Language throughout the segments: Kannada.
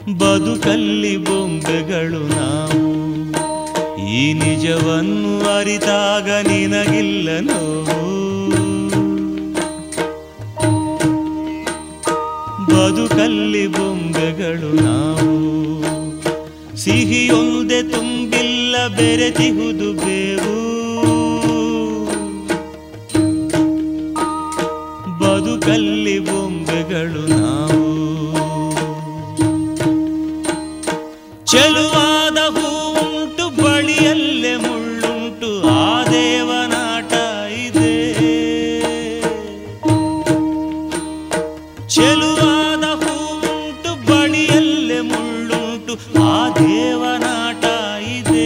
ಬದುಕಲ್ಲಿ ಬೊಂಬೆಗಳು ನಾವು ಈ ನಿಜವನ್ನು ಅರಿತಾಗ ನಿನಗಿಲ್ಲ ನೋವು ಬದುಕಲ್ಲಿ ಬೊಂಬೆಗಳು ನಾವು ಸಿಹಿಯೊಂದೆ ತುಂಬಿಲ್ಲ ಬೆರೆತಿಹುದು ಬೇವು ಬದುಕಲ್ಲಿ ಬೊಂಬೆಗಳು ನಾವು ಚೆಲುವಾದ ಹೂವುಂಟು ಬಳಿಯಲ್ಲೇ ಮುಳ್ಳುಂಟು ಆ ದೇವನಾಟ ಇದೆ ಚೆಲುವಾದ ಹೂವುಂಟು ಬಳಿಯಲ್ಲೇ ಮುಳ್ಳುಂಟು ಆ ದೇವನಾಟ ಇದೆ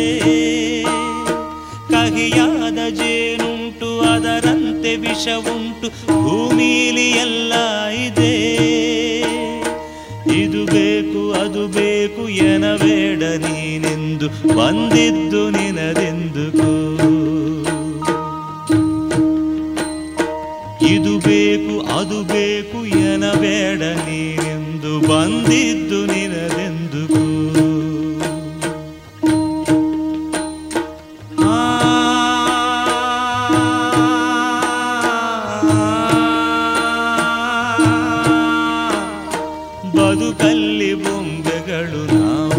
ಕಹಿಯಾದ ಜೇನುಂಟು ಅದರಂತೆ ವಿಷವುಂಟು ಭೂಮಿಲಿ ಎಲ್ಲ ಇದೆ ಇದು ಬೇಕು ಅದು ಬೇಕು ಎನಬೇಡ ನೀನೆಂದು ಬಂದಿದ್ದು ನಿನದೆಂದುಕೋ ಇದು ಬೇಕು ಅದು ಬೇಕು ಎನಬೇಡ ನೀನೆಂದು ಬಂದಿದ್ದು ನಿನದೆಂದುಕೋ ಆ ಬದುಕಲ್ಲಿ ಬೊಂಬೆಗಳು ನಾವು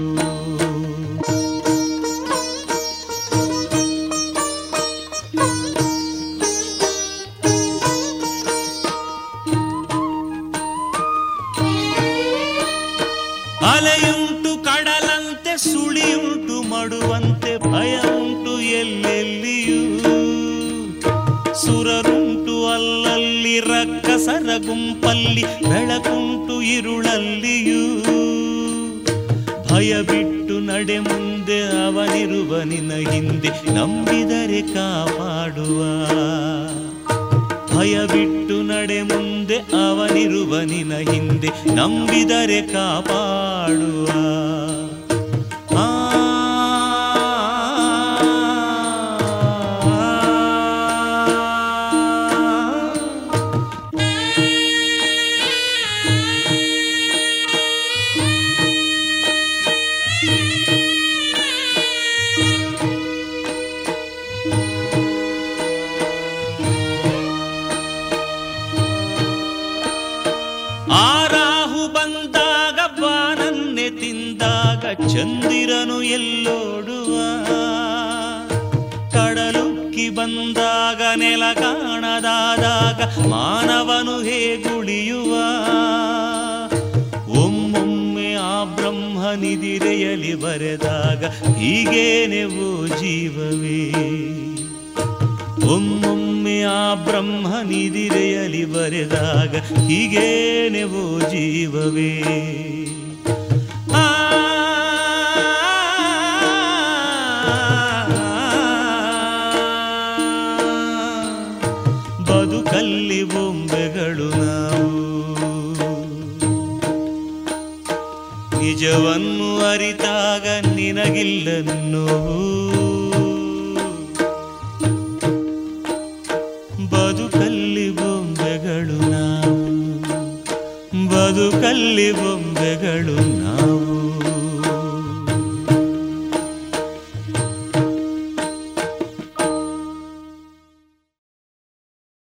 ಅಲೆಯುಂಟು ಕಡಲಂತೆ ಸುಳಿಯುಂಟು ಮಡುವಂತೆ ಭಯ ಉಂಟು ಎಲ್ಲೆಲ್ಲಿಯೂ ಸುರರುಂಟು ಅಲ್ಲಲ್ಲಿ ರಕ್ಕಸರ ಗುಂಪಲ್ಲಿ ಬೆಳಕುಂಟು ಇರುಳಲ್ಲಿಯೂ ಭಯ ಬಿಟ್ಟು ನಡೆ ಮುಂದೆ ಅವನಿರುವ ನಿನ ಹಿಂದೆ ನಂಬಿದರೆ ಕಾಪಾಡುವ ಭಯ ಬಿಟ್ಟು ನಡೆ ಮುಂದೆ ಅವನಿರುವ ನಿನ ಹಿಂದೆ ನಂಬಿದರೆ ಕಾಪಾಡುವ ಆ ಆ ರಾಹು ಬಂದಾಗ ಬಾನನ್ನೆ ತಿಂದಾಗ ಚಂದಿರನು ಎಲ್ಲೋಡುವ ಕಡಲುಕ್ಕಿ ಬಂದಾಗ ನೆಲ ಕಾಣದಾದಾಗ ಮಾನವನು ಹೇಗುಳಿಯುವ ಒಮ್ಮೊಮ್ಮೆ ಆ ಬ್ರಹ್ಮ ನಿದಿರೆಯಲಿ ಬರೆದಾಗ ಹೀಗೇನೆ ಓ ಜೀವವೇ ಒಮ್ಮೊಮ್ಮೆ ಆ ಬ್ರಹ್ಮ ನಿದಿರೆಯಲಿ ಬರೆದಾಗ ಹೀಗೇನೆ ಓ ಜೀವವೇ ಆ ಬದುಕಲ್ಲಿ ಬೊಂಬೆಗಳು ನಾವು ನಿಜವನ್ನು ಅರಿತಾಗ ನಿನಗಿಲ್ಲ ನೋವು ಬದುಕಲ್ಲಿ ಬೊಂಬೆಗಳು ನಾವು ಬದುಕಲ್ಲಿ ಬೊಂಬೆಗಳು ನಾವು